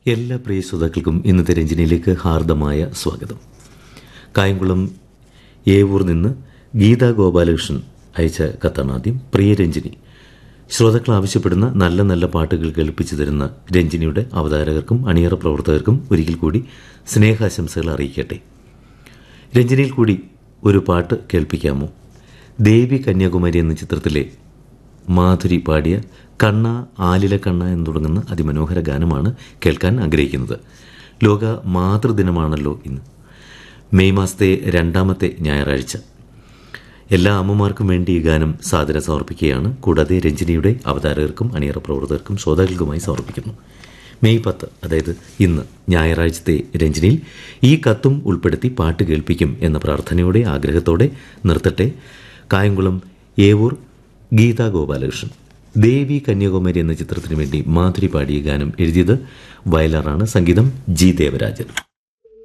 എല്ലാ പ്രിയ ശ്രോതാക്കൾക്കും ഇന്നത്തെ രഞ്ജനിയിലേക്ക് ഹാർദമായ സ്വാഗതം കായംകുളം ഏവൂർ നിന്ന് ഗീതാ ഗോപാലകൃഷ്ണൻ അയച്ച കത്താണ് ആദ്യം പ്രിയ രഞ്ജിനി ശ്രോതാക്കൾ ആവശ്യപ്പെടുന്ന നല്ല നല്ല പാട്ടുകൾ കേൾപ്പിച്ചു തരുന്ന രഞ്ജിനിയുടെ അവതാരകർക്കും അണിയറ പ്രവർത്തകർക്കും ഒരിക്കൽ കൂടി സ്നേഹാശംസകൾ അറിയിക്കട്ടെ രഞ്ജനിയിൽ കൂടി ഒരു പാട്ട് കേൾപ്പിക്കാമോ ദേവി കന്യാകുമാരി എന്ന ചിത്രത്തിലെ മാധുരി പാടിയ കണ്ണ ആലില കണ്ണ എന്ന് തുടങ്ങുന്ന അതിമനോഹര ഗാനമാണ് കേൾക്കാൻ ആഗ്രഹിക്കുന്നത് ലോക മാതൃദിനമാണല്ലോ ഇന്ന് മെയ് മാസത്തെ രണ്ടാമത്തെ ഞായറാഴ്ച എല്ലാ അമ്മമാർക്കും വേണ്ടി ഈ ഗാനം സാദര സമർപ്പിക്കുകയാണ് കൂടാതെ രഞ്ജിനിയുടെ അവതാരകർക്കും അണിയറ പ്രവർത്തകർക്കും ശ്രോതാക്കൾക്കുമായി സമർപ്പിക്കുന്നു മെയ് പത്ത് അതായത് ഇന്ന് ഞായറാഴ്ചത്തെ രഞ്ജനിയിൽ ഈ കത്തും ഉൾപ്പെടുത്തി പാട്ട് കേൾപ്പിക്കും എന്ന പ്രാർത്ഥനയോടെ ആഗ്രഹത്തോടെ നിർത്തട്ടെ കായംകുളം ഏവൂർ ഗീതാ ഗോപാലകൃഷ്ണൻ ദേവി കന്യാകുമാരി എന്ന ചിത്രത്തിനു വേണ്ടി മാധുരി പാടിയ ഗാനം എഴുതിയത് വയലാറാണ് സംഗീതം ജി ദേവരാജൻ